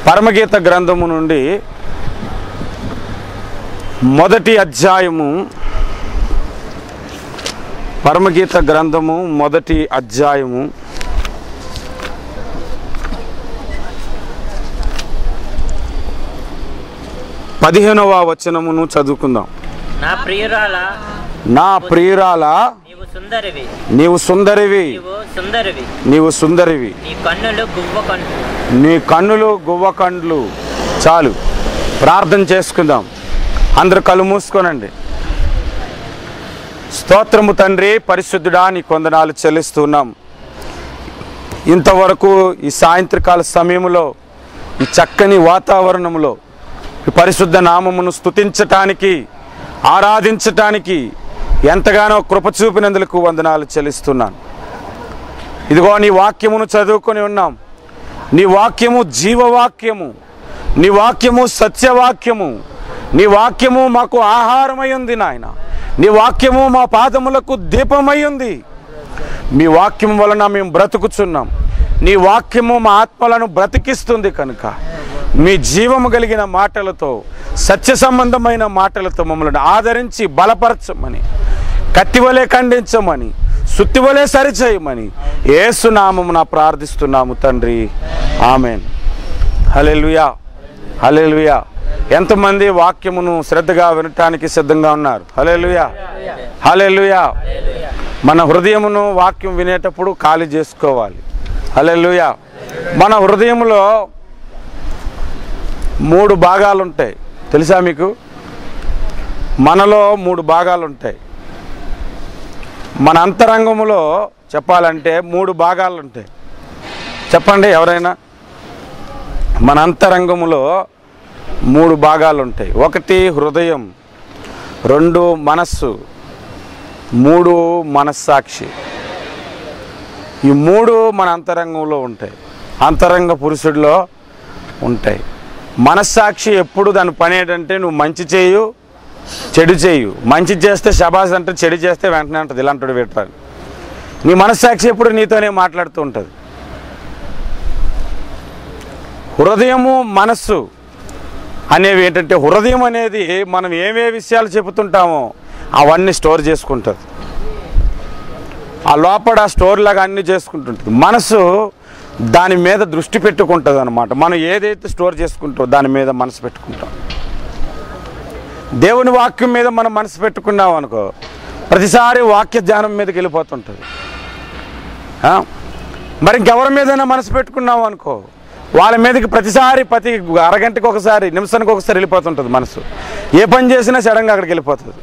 పరమగీత గ్రంథము నుండి మొదటి అధ్యాయము పరమగీత గ్రంథము మొదటి అధ్యాయము పదిహేనవ వచనమును చదువుకుందాం నా ప్రియురాల నా ప్రియురాల నీవు సుందరివి నీవు సుందరివి నీవు సుందరివి నీవు సుందరివి నీ కన్నులు గువ్వ కన్ను నీ కన్నులు గువ్వ కండ్లు చాలు ప్రార్థన చేసుకుందాం అందరు కళ్ళు మూసుకోనండి స్తోత్రము తండ్రి పరిశుద్ధుడా నీ కొందనాలు చెల్లిస్తున్నాం ఇంతవరకు ఈ సాయంత్రకాల సమయంలో ఈ చక్కని వాతావరణంలో ఈ పరిశుద్ధ నామమును స్తుతించటానికి ఆరాధించటానికి ఎంతగానో కృప చూపినందులకు వందనాలు చెల్లిస్తున్నాను ఇదిగో నీ వాక్యమును చదువుకొని ఉన్నాం నీ వాక్యము జీవవాక్యము నీ వాక్యము సత్యవాక్యము నీ వాక్యము మాకు ఆహారమై ఉంది నాయన నీ వాక్యము మా పాదములకు దీపమై ఉంది మీ వాక్యం వలన మేము బ్రతుకుచున్నాం నీ వాక్యము మా ఆత్మలను బ్రతికిస్తుంది కనుక మీ జీవము కలిగిన మాటలతో సత్య సంబంధమైన మాటలతో మమ్మల్ని ఆదరించి బలపరచమని కత్తివలే ఖండించమని సుత్తివలే సరిచేయమని ఏసునామమున ప్రార్థిస్తున్నాము తండ్రి ఆమెన్ హలెలుయా హలెలుయా ఎంతమంది వాక్యమును శ్రద్ధగా వినటానికి సిద్ధంగా ఉన్నారు హలెలుయా హలెలుయా మన హృదయమును వాక్యం వినేటప్పుడు ఖాళీ చేసుకోవాలి హలెలుయా మన హృదయంలో మూడు భాగాలు ఉంటాయి తెలుసా మీకు మనలో మూడు భాగాలు ఉంటాయి మన అంతరంగములో చెప్పాలంటే మూడు భాగాలు ఉంటాయి చెప్పండి ఎవరైనా మన అంతరంగములో మూడు భాగాలు ఉంటాయి ఒకటి హృదయం రెండు మనస్సు మూడు మనస్సాక్షి ఈ మూడు మన అంతరంగంలో ఉంటాయి అంతరంగ పురుషుడిలో ఉంటాయి మనస్సాక్షి ఎప్పుడు దాని పని ఏంటంటే నువ్వు మంచి చేయు చెడు చేయు మంచి చేస్తే శబాస్ అంటే చెడు చేస్తే వెంటనే అంటది ఇలాంటి పెట్టాలి నీ మనస్సాక్షి ఎప్పుడు నీతోనే మాట్లాడుతూ ఉంటుంది హృదయము మనస్సు అనేవి ఏంటంటే హృదయం అనేది మనం ఏమే విషయాలు చెబుతుంటామో అవన్నీ స్టోర్ చేసుకుంటుంది ఆ లోపల స్టోర్ లాగా అన్నీ చేసుకుంటుంటుంది మనసు దాని మీద దృష్టి పెట్టుకుంటుంది అనమాట మనం ఏదైతే స్టోర్ చేసుకుంటామో దాని మీద మనసు పెట్టుకుంటాం దేవుని వాక్యం మీద మనం మనసు పెట్టుకున్నాం అనుకో ప్రతిసారి వాక్య ధ్యానం మీదకి వెళ్ళిపోతుంటుంది ఆ? మరి ఇంకెవరి మీదైనా మనసు పెట్టుకున్నాం అనుకో వాళ్ళ మీదకి ప్రతిసారి ప్రతి అరగంటకి ఒకసారి నిమిషానికి ఒకసారి వెళ్ళిపోతుంటుంది మనసు ఏ పని చేసినా సడన్గా అక్కడికి వెళ్ళిపోతుంది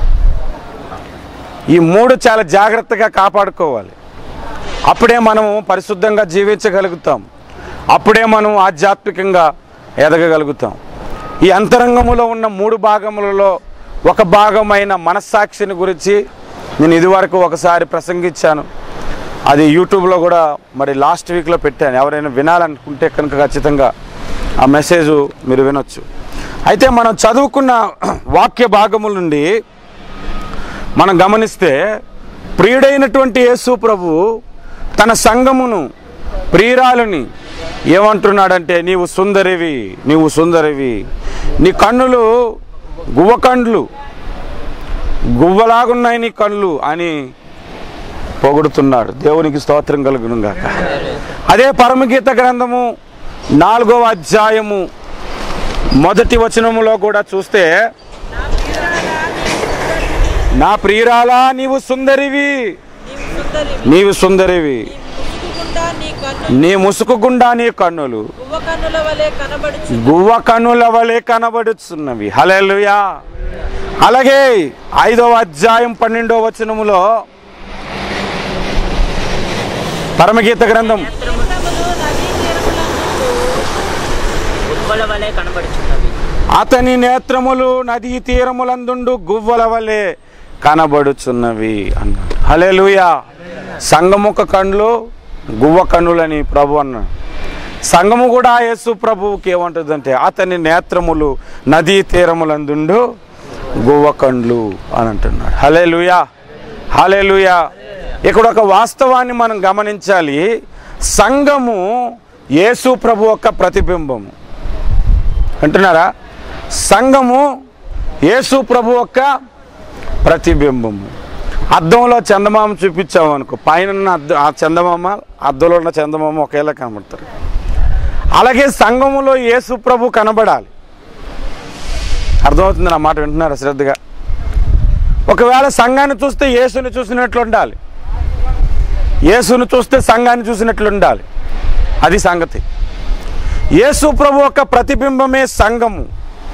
ఈ మూడు చాలా జాగ్రత్తగా కాపాడుకోవాలి అప్పుడే మనము పరిశుద్ధంగా జీవించగలుగుతాం అప్పుడే మనం ఆధ్యాత్మికంగా ఎదగగలుగుతాం ఈ అంతరంగములో ఉన్న మూడు భాగములలో ఒక భాగమైన మనస్సాక్షిని గురించి నేను ఇదివరకు ఒకసారి ప్రసంగించాను అది యూట్యూబ్లో కూడా మరి లాస్ట్ వీక్లో పెట్టాను ఎవరైనా వినాలనుకుంటే కనుక ఖచ్చితంగా ఆ మెసేజ్ మీరు వినొచ్చు అయితే మనం చదువుకున్న వాక్య భాగముల నుండి మనం గమనిస్తే ప్రియుడైనటువంటి యేసు ప్రభు తన సంఘమును ప్రియురాలని ఏమంటున్నాడంటే నీవు సుందరివి నీవు సుందరివి నీ కన్నులు గువ్వ కండ్లు గువ్వలాగున్నాయి నీ కళ్ళు అని పొగుడుతున్నాడు దేవునికి స్తోత్రం కలుగును గాక అదే పరమగీత గ్రంథము నాలుగవ అధ్యాయము మొదటి వచనములో కూడా చూస్తే నా ప్రియురాలా నీవు సుందరివి నీవు సుందరివి ముసుగుగుండా నీ కన్ను నీ ముసుకు గుండా నీ కన్నులు గువ్వ కన్నుల వలె కనబడుచు గువ్వ కన్నుల వలె కనబడుచున్నవి హల్లెలూయా అలాగే ఐదవ అధ్యాయం పన్నెండవ వచనములో పరమగీత గ్రంథం నేత్రములు నదీ తీరములందు గువ్వల వలె కనబడుచున్నవి అతని నేత్రములు నదీ తీరములందుండు గువ్వల వలె కనబడుచున్నవి అన్నాడు హలేలుయా సంగముఖ కండ్లు గువ్వ కన్నులని ప్రభు అన్నాడు సంగము కూడా యేసు ప్రభువుకి ఏమంటుందంటే అతని నేత్రములు నదీ తీరములందుండు గువ్వ కండ్లు అని అంటున్నాడు హలేలుయా హలేలుయా ఇక్కడ ఒక వాస్తవాన్ని మనం గమనించాలి సంఘము యేసు ప్రభు యొక్క ప్రతిబింబము అంటున్నారా సంఘము యేసు ప్రభు యొక్క ప్రతిబింబము అద్దంలో చందమామ చూపించాము అనుకో పైన ఉన్న అద్దం ఆ చందమామ అద్దంలో ఉన్న చందమామ ఒకేలా కనబడతారు అలాగే సంఘములో యేసు ప్రభు కనబడాలి అర్థమవుతుంది నా మాట వింటున్నారా శ్రద్ధగా ఒకవేళ సంఘాన్ని చూస్తే యేసుని చూసినట్లు ఉండాలి యేసుని చూస్తే సంఘాన్ని చూసినట్లు ఉండాలి అది సంగతి యేసు ప్రభు యొక్క ప్రతిబింబమే సంఘము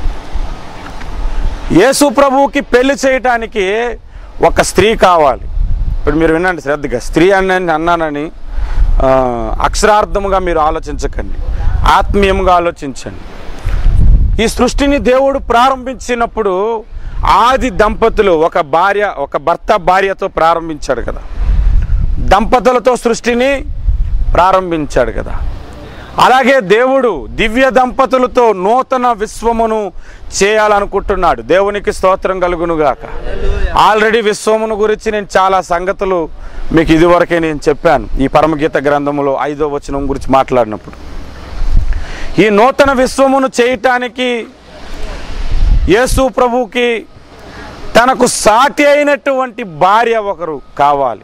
యేసు ప్రభువుకి పెళ్లి చేయటానికి ఒక స్త్రీ కావాలి ఇప్పుడు మీరు వినండి శ్రద్ధగా స్త్రీ అని అన్నానని ఆ, అక్షరార్థముగా మీరు ఆలోచించకండి ఆత్మీయంగా ఆలోచించండి ఈ సృష్టిని దేవుడు ప్రారంభించినప్పుడు ఆది దంపతులు ఒక భార్య ఒక భర్త భార్యతో ప్రారంభించాడు కదా దంపతులతో సృష్టిని ప్రారంభించాడు కదా అలాగే దేవుడు దివ్య దంపతులతో నూతన విశ్వమును చేయాలనుకుంటున్నాడు దేవునికి స్తోత్రం కలుగునుగాక ఆల్రెడీ విశ్వమును గురించి నేను చాలా సంగతులు మీకు ఇదివరకే నేను చెప్పాను ఈ పరమగీత గ్రంథములో ఐదో వచనం గురించి మాట్లాడినప్పుడు ఈ నూతన విశ్వమును చేయటానికి యేసు ప్రభుకి తనకు సాటి అయినటువంటి భార్య ఒకరు కావాలి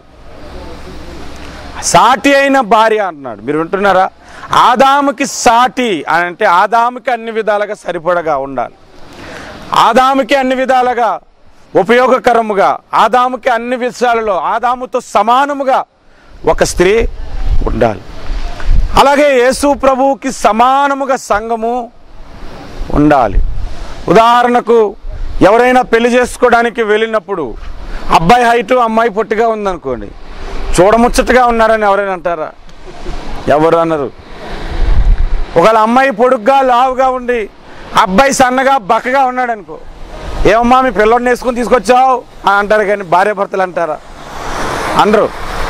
సాటి అయిన భార్య అంటున్నాడు మీరు వింటున్నారా ఆదాముకి సాటి అని అంటే ఆదాముకి అన్ని విధాలుగా సరిపడగా ఉండాలి ఆదాముకి అన్ని విధాలుగా ఉపయోగకరముగా ఆదాముకి అన్ని విషయాలలో ఆదాముతో సమానముగా ఒక స్త్రీ ఉండాలి అలాగే యేసు ప్రభువుకి సమానముగా సంఘము ఉండాలి ఉదాహరణకు ఎవరైనా పెళ్లి చేసుకోవడానికి వెళ్ళినప్పుడు అబ్బాయి హైటు అమ్మాయి పొట్టిగా ఉందనుకోండి చూడముచ్చటగా ఉన్నారని ఎవరైనా అంటారా ఎవరు అన్నారు ఒకవేళ అమ్మాయి పొడుగ్గా లావుగా ఉండి అబ్బాయి సన్నగా బక్కగా ఉన్నాడు అనుకో ఏమమ్మా మీ పిల్లోడిని వేసుకొని తీసుకొచ్చావు అని అంటారు కానీ భార్య భర్తలు అంటారా అనరు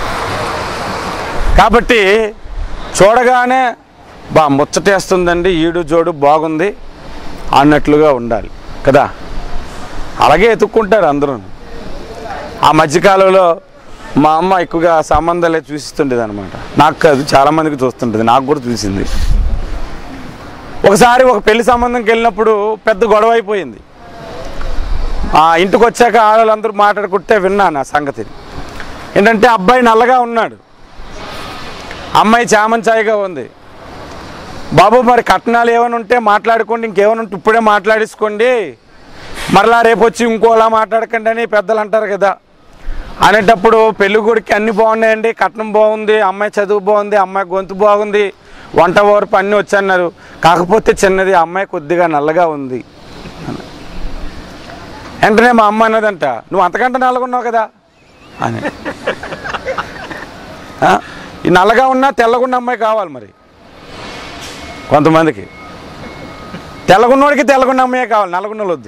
కాబట్టి చూడగానే బా ముచ్చటేస్తుందండి ఈడు జోడు బాగుంది అన్నట్లుగా ఉండాలి కదా అలాగే ఎత్తుక్కుంటారు అందరూ ఆ మధ్యకాలంలో మా అమ్మ ఎక్కువగా సంబంధాలే చూసిస్తుండేది అనమాట నాకు కాదు చాలామందికి చూస్తుంటుంది నాకు కూడా చూసింది ఒకసారి ఒక పెళ్లి సంబంధంకి వెళ్ళినప్పుడు పెద్ద గొడవ అయిపోయింది ఆ ఇంటికి వచ్చాక ఆడవాళ్ళందరూ మాట్లాడుకుంటే విన్నాను ఆ సంగతిని ఏంటంటే అబ్బాయి నల్లగా ఉన్నాడు అమ్మాయి చామంచాయిగా ఉంది బాబు మరి కట్నాలు ఏమైనా ఉంటే మాట్లాడుకోండి ఇంకేమైనా ఉంటే ఇప్పుడే మాట్లాడేసుకోండి మరలా రేపు వచ్చి ఇంకోలా మాట్లాడకండి అని పెద్దలు అంటారు కదా అనేటప్పుడు పెళ్లి కొడుకు అన్ని బాగున్నాయండి కట్నం బాగుంది అమ్మాయి చదువు బాగుంది అమ్మాయి గొంతు బాగుంది వంట ఓర్పు అన్నీ వచ్చన్నారు కాకపోతే చిన్నది అమ్మాయి కొద్దిగా నల్లగా ఉంది వెంటనే మా అమ్మ అన్నదంట నువ్వు అంతకంటే నల్లగా ఉన్నావు కదా అని ఆ? ఈ నల్లగా ఉన్నా తెల్లగున్న అమ్మాయి కావాలి మరి కొంతమందికి తెల్లగున్నోడికి తెల్లగున్న అమ్మాయి కావాలి నల్లగున్నోళ్ళు వద్దు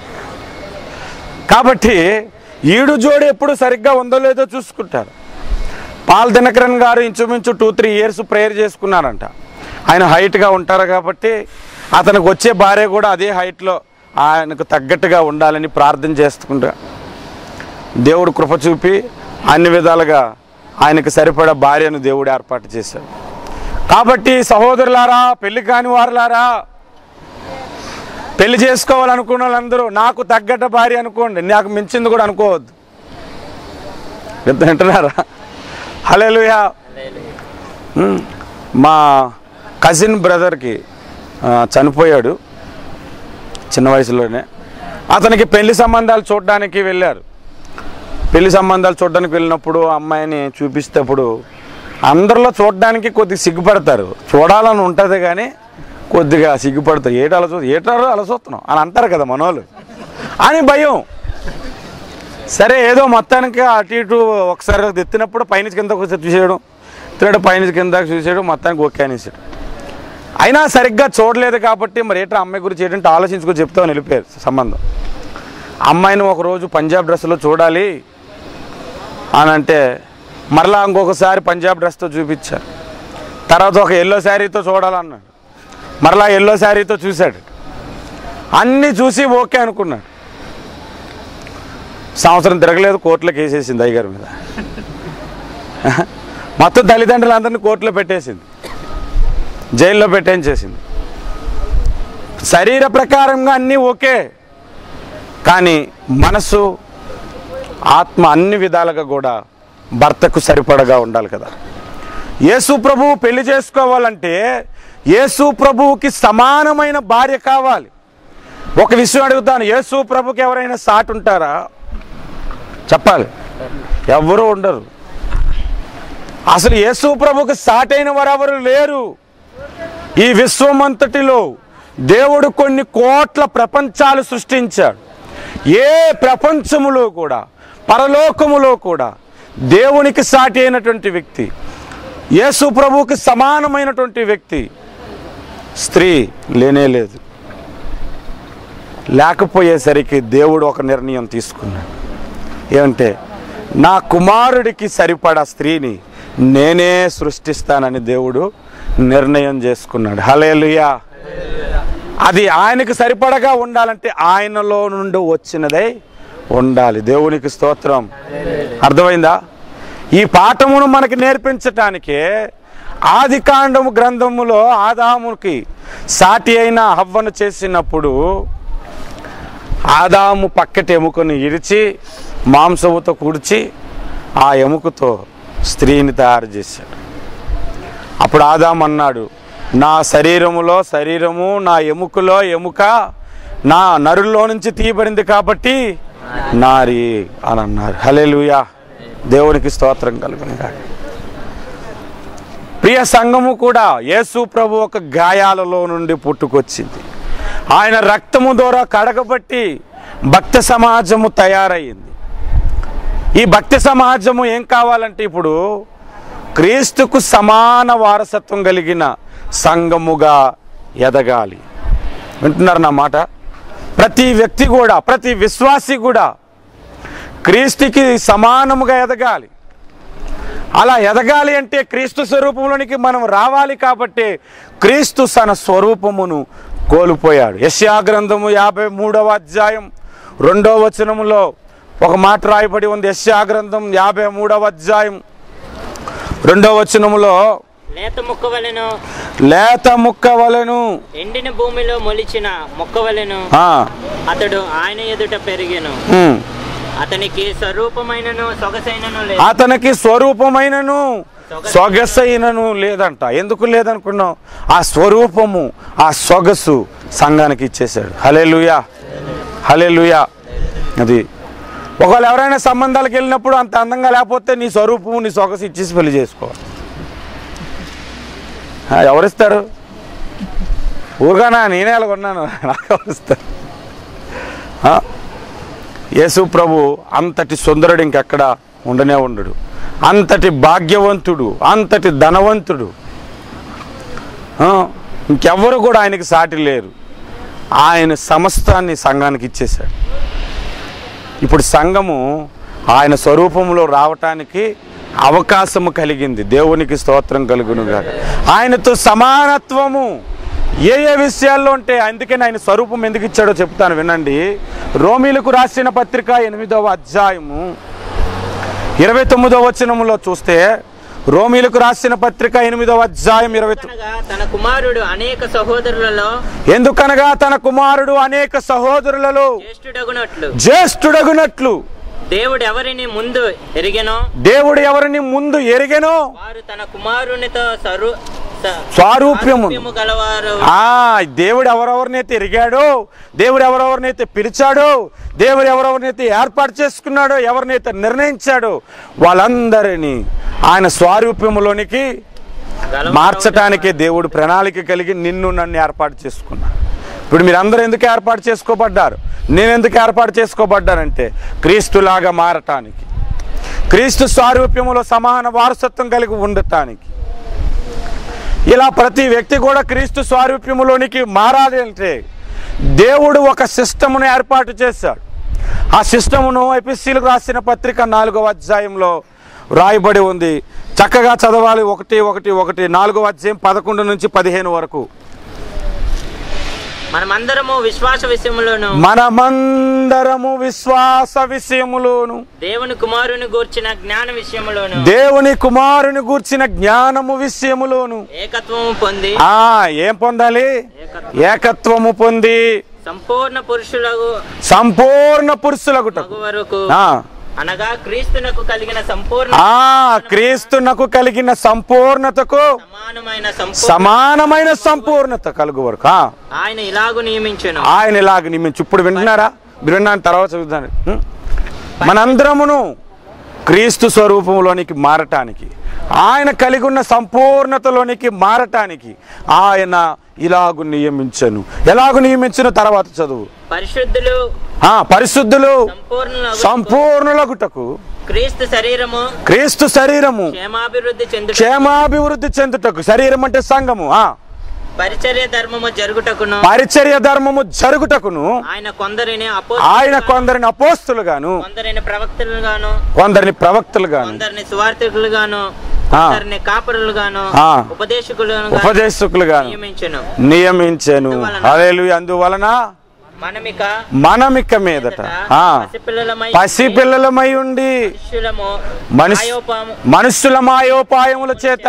కాబట్టి ఈడు జోడు ఎప్పుడు సరిగ్గా ఉందో లేదో చూసుకుంటారు పాల్ దినకరన్ గారు ఇంచుమించు టూ త్రీ ఇయర్స్ ప్రేయర్ చేసుకున్నారంట ఆయన హైట్గా ఉంటారు కాబట్టి అతనికి వచ్చే భార్య కూడా అదే హైట్లో ఆయనకు తగ్గట్టుగా ఉండాలని ప్రార్థన చేసుకుంటా దేవుడు కృప చూపి అన్ని విధాలుగా ఆయనకు సరిపడా భార్యను దేవుడు ఏర్పాటు చేశాడు కాబట్టి సహోదరులారా పెళ్లి కాని వారులారా పెళ్లి చేసుకోవాలనుకున్న వాళ్ళందరూ నాకు తగ్గట్ట భార్య అనుకోండి నాకు మించింది కూడా అనుకోవద్దు వింటున్నారా హలేలుయా ఉమ్, మా కజిన్ బ్రదర్కి ఆ, చనిపోయాడు చిన్న వయసులోనే అతనికి పెళ్లి సంబంధాలు చూడడానికి వెళ్ళారు పెళ్లి సంబంధాలు చూడడానికి వెళ్ళినప్పుడు ఆ అమ్మాయిని చూపిస్తేప్పుడు అందరిలో చూడడానికి కొద్దిగా సిగ్గుపడతారు చూడాలని ఉంటుంది కానీ కొద్దిగా సిగ్గుపడతారు ఏటి అలా చూ ఏటారో అలా చూస్తున్నాం అని అంటారు కదా మనోళ్ళు అని భయం సరే ఏదో మొత్తానికి అటు ఇటు ఒకసారి ఎత్తినప్పుడు పైనుంచి కింద ఒకసారి చూసేయడం తిరగడం పైనుంచి కింద చూసేయడం మొత్తానికి ఓకే అనేసాడు అయినా సరిగ్గా చూడలేదు కాబట్టి మరి ఏటో అమ్మాయి గురించి ఏంటంటే ఆలోచించుకొని చెప్తామని వెళ్ళిపోయారు సంబంధం అమ్మాయిని ఒకరోజు పంజాబ్ డ్రెస్లో చూడాలి అని అంటే మరలా ఇంకొకసారి పంజాబ్ డ్రెస్తో చూపించారు తర్వాత ఒక ఎల్లో శారీతో చూడాలన్నాడు మరలా ఎల్లో శారీతో చూశాడు అన్నీ చూసి ఓకే అనుకున్నాడు సంవత్సరం తిరగలేదు కోర్టులోకి వేసేసింది అయ్యగారి మీద మొత్తం తల్లిదండ్రులందరినీ కోర్టులో పెట్టేసింది జైల్లో పెట్టేం చేసింది శరీర ప్రకారంగా అన్నీ ఓకే కానీ మనసు ఆత్మ అన్ని విధాలుగా కూడా భర్తకు సరిపడగా ఉండాలి కదా యేసు ప్రభువు పెళ్లి చేసుకోవాలంటే యేసు ప్రభువుకి సమానమైన భార్య కావాలి ఒక విషయం అడుగుతాను యేసు ప్రభుకి ఎవరైనా సాటి ఉంటారా చెప్పాలి ఎవరు ఉండరు అసలు యేసు ప్రభుకి సాటైన వారెవరు లేరు ఈ విశ్వమంతటిలో దేవుడు కొన్ని కోట్ల ప్రపంచాలు సృష్టించాడు ఏ ప్రపంచములో కూడా పరలోకములో కూడా దేవునికి సాటి అయినటువంటి వ్యక్తి యేసు ప్రభువుకి సమానమైనటువంటి వ్యక్తి స్త్రీ లేనే లేదు లేకపోయేసరికి దేవుడు ఒక నిర్ణయం తీసుకున్నాడు ఏమంటే నా కుమారుడికి సరిపడా స్త్రీని నేనే సృష్టిస్తానని దేవుడు నిర్ణయం చేసుకున్నాడు హలేలుయా అది ఆయనకు సరిపడగా ఉండాలంటే ఆయనలో నుండి వచ్చినదై ఉండాలి దేవునికి స్తోత్రం అర్థమైందా ఈ పాఠమును మనకి నేర్పించటానికే ఆది కాండము గ్రంథములో ఆదాముకి సాటి అయిన హవ్వను చేసినప్పుడు ఆదాము పక్కటి ఎముకను ఇరిచి మాంసముతో కూర్చి ఆ ఎముకతో స్త్రీని తయారు చేశాడు అప్పుడు ఆదాం అన్నాడు నా శరీరములో శరీరము నా ఎముకలో ఎముక నా నరుల్లో నుంచి తీయబడింది కాబట్టి నారి అని అన్నారు హలేలుయా దేవునికి స్తోత్రం కలుగునుగా ప్రియ సంఘము కూడా యేసు ప్రభు ఒక గాయాలలో నుండి పుట్టుకొచ్చింది ఆయన రక్తము ద్వారా కడగబట్టి భక్త సమాజము తయారయ్యింది ఈ భక్తి సమాజము ఏం కావాలంటే ఇప్పుడు క్రీస్తుకు సమాన వారసత్వం కలిగిన సంఘముగా ఎదగాలి వింటున్నారు నా మాట ప్రతి వ్యక్తి కూడా ప్రతి విశ్వాసి కూడా క్రీస్తుకి సమానముగా ఎదగాలి అలా ఎదగాలి అంటే క్రీస్తు స్వరూపంలోనికి మనం రావాలి కాబట్టి క్రీస్తు తన స్వరూపమును కోల్పోయాడు యశ్యా గ్రంథము యాభై మూడవ అధ్యాయం రెండవ వచనములో ఒక మాట రాయబడి ఉంది యశ్యా గ్రంథం యాభై మూడవ అధ్యాయం రెండవ వచనములో లేత ముక్కవలెను లేత ముక్క వలెను ఎండిన భూమిలో మొలిచిన మొక్కవలెను ఆ, అతడు ఆయన ఎదుట పెరిగెను ఉమ్. అతనికి స్వరూపమైనను సొగసైనను లేదు అతనికి స్వరూపమైనను సొగసైనను లేదంట ఎందుకు లేదనుకున్నాం ఆ స్వరూపము ఆ సొగసు సంఘానికి ఇచ్చేశాడు హలే లుయా హలే లుయా అది ఒకవేళ ఎవరైనా సంబంధాలకు వెళ్ళినప్పుడు అంత అందంగా లేకపోతే నీ స్వరూపము నీ సొగసు ఇచ్చేసి పెళ్లి చేసుకోవాలి ఆ, ఎవరిస్తారు ఊరుగానా నేనే అలా కొన్నాను నాకు ఎవరిస్తారు ఆ? యేసు ప్రభు అంతటి సుందరుడు ఇంకెక్కడ ఉండనే ఉండడు అంతటి భాగ్యవంతుడు అంతటి ధనవంతుడు ఆ, ఇంకెవ్వరు కూడా ఆయనకి సాటి లేరు ఆయన సమస్తాన్ని సంఘానికి ఇచ్చేశాడు ఇప్పుడు సంఘము ఆయన స్వరూపంలో రావటానికి అవకాశము కలిగింది దేవునికి స్తోత్రం కలుగునుగా ఆయనతో సమానత్వము ఏ ఏ విషయాల్లో ఉంటే అందుకని ఆయన స్వరూపం ఎందుకు ఇచ్చాడో చెప్తాను వినండి రోమిలకు రాసిన పత్రిక ఎనిమిదవ అధ్యాయము ఇరవై తొమ్మిదవ వచనములో చూస్తే రోమిలకు రాసిన పత్రిక ఎనిమిదవ అధ్యాయం ఇరవై తొమ్మిది అనగా తన కుమారుడు అనేక సహోదరులలో ఎందుకనగా తన కుమారుడు అనేక సహోదరులలో జ్యేష్ఠుడగునట్లు జ్యేష్ఠుడగునట్లు దేవుడు ఎవరిని ముందు ఎరిగెనో దేవుడు ఎవరిని ముందు ఎరిగెనో వారు తన కుమారునితో సరు స- స్వారూప్యము సారూప్యము గలవారు ఆ దేవుడు ఎవరెవరినైతే ఎరిగాడో దేవుడు ఎవరెవరినైతే పిలిచాడో దేవుడు ఎవరెవరినైతే ఏర్పాటు చేసుకున్నాడో ఎవరినైతే నిర్ణయించాడో వాళ్ళందరినీ ఆయన స్వారూప్యములోనికి గలవారు మార్చటానికే దేవుడు ప్రణాళిక కలిగి నిన్ను నన్ను ఏర్పాటు చేసుకున్నాడు ఇప్పుడు మీరందరూ ఎందుకు ఏర్పాటు చేసుకోబడ్డారు నేను ఎందుకు ఏర్పాటు చేసుకోబడ్డానంటే క్రీస్తులాగా మారటానికి క్రీస్తు స్వారూప్యములో సమాన వారసత్వం కలిగి ఉండటానికి ఇలా ప్రతి వ్యక్తి కూడా క్రీస్తు స్వారూప్యములోనికి మారాలి అంటే దేవుడు ఒక సిస్టమును ఏర్పాటు చేశాడు ఆ సిస్టమును ఎపిసీలకు రాసిన పత్రిక నాలుగవ అధ్యాయంలో రాయబడి ఉంది చక్కగా చదవాలి ఒకటి ఒకటి ఒకటి నాలుగవ అధ్యాయం పదకొండు నుంచి పదిహేను వరకు మనమందరము విశ్వాస విషయములోను మనమందరము విశ్వాస విషయములోను దేవుని కుమారుని గూర్చిన జ్ఞాన విషయములోను దేవుని కుమారుని గూర్చిన జ్ఞానము విషయములోను ఏకత్వము పొంది ఆ ఏం పొందాలి ఏకత్వము పొంది సంపూర్ణ పురుషులకు సంపూర్ణ పురుషులగుటకు మగు వరకు ఆ, అనగా క్రీస్తునకు కలిగిన సంపూర్ణ ఆ క్రీస్తునకు కలిగిన సంపూర్ణతకు సమానమైన సంపూర్ణ సమానమైన సంపూర్ణత కలుగు వరకు ఆ, ఆయన ఇలాగు నియమించును ఆయన ఇలాగ నియమించు ఇప్పుడు వింటున్నారా మీరు విన్నాను తర్వాత చదువుతాను ఉం? మనందరమును క్రీస్తు స్వరూపంలోనికి మారటానికి ఆయన కలిగి ఉన్న సంపూర్ణతలోనికి మారటానికి ఆయన ఇలాగు నియమించను ఎలాగు నియమించిన తర్వాత చదువు పరిశుద్ధులు ఆ పరిశుద్ధులు సంపూర్ణ సంపూర్ణులగుటకు క్రీస్తు శరీరము క్రీస్తు శరీరము క్షేమాభివృద్ధి చెందు క్షేమాభివృద్ధి చెందుటకు శరీరం అంటే సంఘము ఆ పరిచర్య ధర్మము జరుగుటకును పరిచర్య ధర్మము జరుగుటకును ఆయన కొందరిని అపో ఆయన కొందరిని అపోస్తులుగాను కొందరిని ప్రవక్తలుగాను కొందరిని ప్రవక్తలుగాను కొందరిని సువార్థికులుగాను ఆ. కొందరిని కాపరులుగాను ఆ. ఉపదేశకులుగాను ఉపదేశకులుగాను నియమించును నియమించాను హల్లెలూయా అందువలన మనమిక మనమిక మీదట ఆ పసిపిల్లలమై పసిపిల్లలమై ఉండి మనుష్యులము మనుష్ ఆయోపాము మనుషుల మాయోపాయముల చేత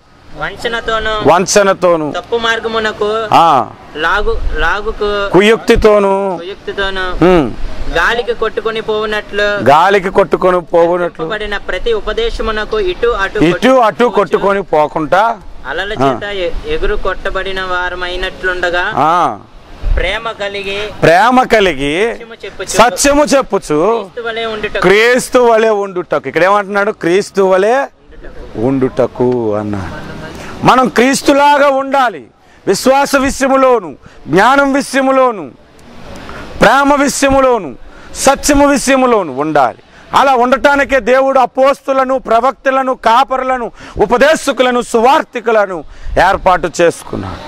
వంచనతోను వంచనతోను తప్పు మార్గమునకు ఆ లాగు లాగుకు కుయుక్తితోను కుయుక్తితోను ఉమ్, గాలికి కొట్టుకొని పోవునట్లు గాలికి కొట్టుకొని పోవునట్లు చెప్పబడిన ప్రతి ఉపదేశమునకు ఇటు అటు ఇటు అటు కొట్టుకొని పోకుండా అలల చేత ఎ- ఎగురు కొట్టబడిన వారమైనట్లుండగా ఆ ప్రేమ కలిగి ప్రేమ కలిగి సత్యము చెప్పుచు సత్యము చెప్పుచు క్రీస్తు వలె ఉండుట క్రీస్తు వలె ఉండుటకు ఇక్కడ ఏమంటున్నాడు క్రీస్తు వలె ఉండుటకు అన్నాడు మనం క్రీస్తులాగా ఉండాలి విశ్వాస విషయములోను జ్ఞానం విషయములోను ప్రేమ విషయములోను సత్యము విషయములోను ఉండాలి అలా ఉండటానికే దేవుడు అపోస్తులను ప్రవక్తలను కాపరులను ఉపదేశకులను సువార్థికులను ఏర్పాటు చేసుకున్నాడు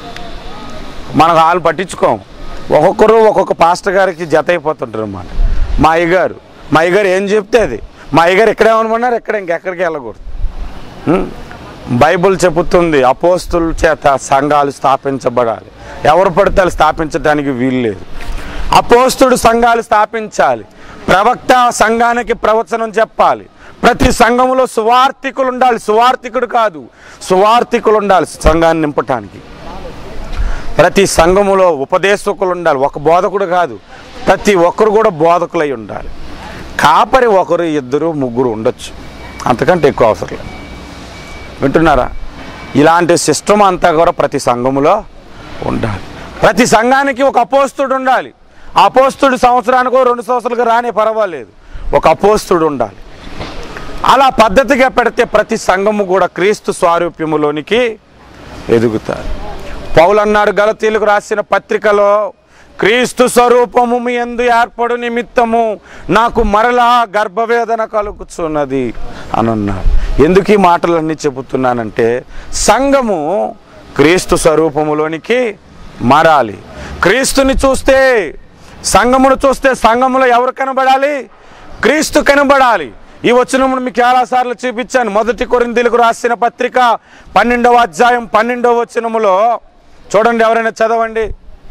మనం వాళ్ళు పట్టించుకోం ఒక్కొక్కరు ఒక్కొక్క పాస్టర్ గారికి జత అయిపోతుంటారు అన్నమాట మా అయ్యగారు మా అయ్యగారు ఏం చెప్తే అది మా అయ్యగారు ఎక్కడే ఉండమన్నారు ఎక్కడ ఇంకెక్కడికి వెళ్ళకూడదు ఉం? బైబిల్ చెబుతుంది అపోస్తుల చేత సంఘాలు స్థాపించబడాలి ఎవరు పడితే వాళ్ళు స్థాపించడానికి వీలు లేదు అపోస్తుడు సంఘాలు స్థాపించాలి ప్రవక్త సంఘానికి ప్రవచనం చెప్పాలి ప్రతి సంఘములో సువార్థికులు ఉండాలి సువార్థికుడు కాదు సువార్థికులు ఉండాలి సంఘాన్ని నింపటానికి ప్రతి సంఘములో ఉపదేశకులు ఉండాలి ఒక బోధకుడు కాదు ప్రతి ఒక్కరు కూడా బోధకులై ఉండాలి కాపరి ఒకరు ఇద్దరు ముగ్గురు ఉండొచ్చు అంతకంటే ఎక్కువ అవసరం లేదు వింటున్నారా ఇలాంటి సిస్టమ్ అంతా కూడా ప్రతి సంఘములో ఉండాలి ప్రతి సంఘానికి ఒక అపోస్తుడు ఉండాలి ఆ అపోస్తుడు సంవత్సరానికో రెండు సంవత్సరాలకు రాని పర్వాలేదు ఒక అపోస్తుడు ఉండాలి అలా పద్ధతిగా పెడితే ప్రతి సంఘము కూడా క్రీస్తు స్వారూప్యములోనికి ఎదుగుతారు పౌలు అన్నాడు గలతీలకు రాసిన పత్రికలో క్రీస్తు స్వరూపము మీ ఎందు ఏర్పడు నిమిత్తము నాకు మరలా గర్భవేదన కలుగుచున్నది అని అన్నాడు ఎందుకు ఈ మాటలన్నీ చెబుతున్నానంటే సంఘము క్రీస్తు స్వరూపములోనికి మారాలి క్రీస్తుని చూస్తే సంఘమును చూస్తే సంఘములో ఎవరు కనబడాలి క్రీస్తు కనబడాలి ఈ వచనమును మీకు చాలాసార్లు చూపించాను మొదటి కొరిందీలకు రాసిన పత్రిక పన్నెండవ అధ్యాయం పన్నెండవ వచనములో చూడండి ఎవరైనా చదవండి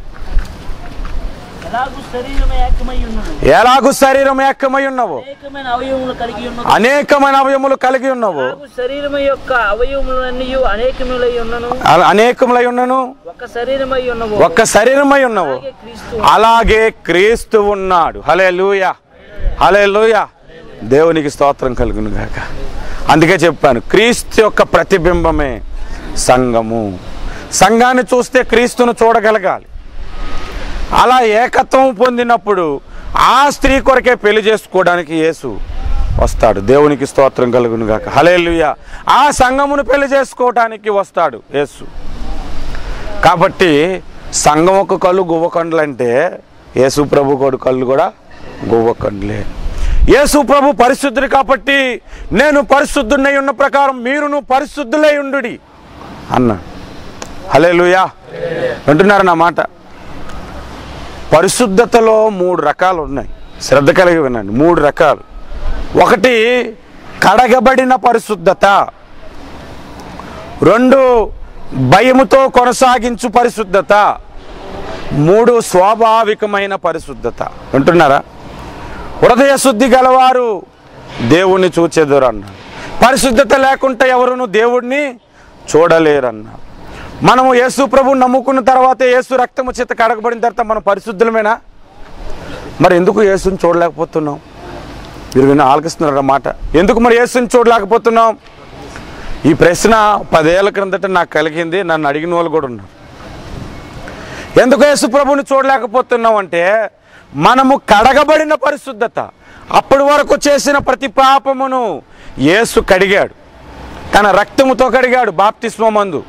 ఎలాగూ శరీరం ఏకమై ఉన్నది ఎలాగు శరీరం ఏకమై ఉన్నవు అనేకమైన అవయవములు కలిగి ఉన్నది అనేకమైన అవయములు కలిగి ఉన్నవు ఎలాగూ శరీరం యొక్క అవయవములన్నీ అనేకములై ఉన్నను అ- అనేకములై ఉన్నను ఒక శరీరమై ఉన్నవు ఒక్క శరీరమై ఉన్నవు అలాగే క్రీస్తు అలాగే క్రీస్తు ఉన్నాడు హలే లూయ హలే లూయ దేవునికి స్తోత్రం కలుగును గాక అందుకే చెప్పాను క్రీస్తు యొక్క ప్రతిబింబమే సంఘము సంఘాన్ని చూస్తే క్రీస్తును చూడగలగాలి అలా ఏకత్వం పొందినప్పుడు ఆ స్త్రీ కొరకే పెళ్లి చేసుకోవడానికి యేసు వస్తాడు దేవునికి స్తోత్రం కలుగును గాక హలేలుయ ఆ సంఘమును పెళ్లి చేసుకోవడానికి వస్తాడు యేసు కాబట్టి సంఘం ఒక కళ్ళు గువ్వకండ్లు అంటే యేసు ప్రభు కొడు కళ్ళు కూడా గువ్వకండ్లే యేసు ప్రభు పరిశుద్ధుడు కాబట్టి నేను పరిశుద్ధుడై ఉన్న ప్రకారం మీరును పరిశుద్ధులై ఉండు అన్న హలే లూయా వింటున్నారు నా మాట పరిశుద్ధతలో మూడు రకాలు ఉన్నాయి శ్రద్ధ కలిగి వినండి మూడు రకాలు ఒకటి కడగబడిన పరిశుద్ధత రెండు భయముతో కొనసాగించు పరిశుద్ధత మూడు స్వాభావికమైన పరిశుద్ధత వింటున్నారా హృదయ శుద్ధి గలవారు దేవుణ్ణి చూచెదురు అన్నారు పరిశుద్ధత లేకుంటే ఎవరును దేవుణ్ణి చూడలేరన్నారు మనము యేసు ప్రభు నమ్ముకున్న తర్వాత యేసు రక్తము చేత కడగబడిన తర్వాత మనం పరిశుద్ధులమేనా మరి ఎందుకు యేసుని చూడలేకపోతున్నాం మీరు విన్న ఆలకిస్తున్నారు మాట ఎందుకు మరి యేసుని చూడలేకపోతున్నాం ఈ ప్రశ్న పదేళ్ల క్రిందట నాకు కలిగింది నన్ను అడిగిన వాళ్ళు కూడా ఉన్నారు ఎందుకు యేసు ప్రభుని చూడలేకపోతున్నాం అంటే మనము కడగబడిన పరిశుద్ధత అప్పటి వరకు చేసిన ప్రతి పాపమును యేసు కడిగాడు తన రక్తముతో కడిగాడు బాప్తిస్మ మందు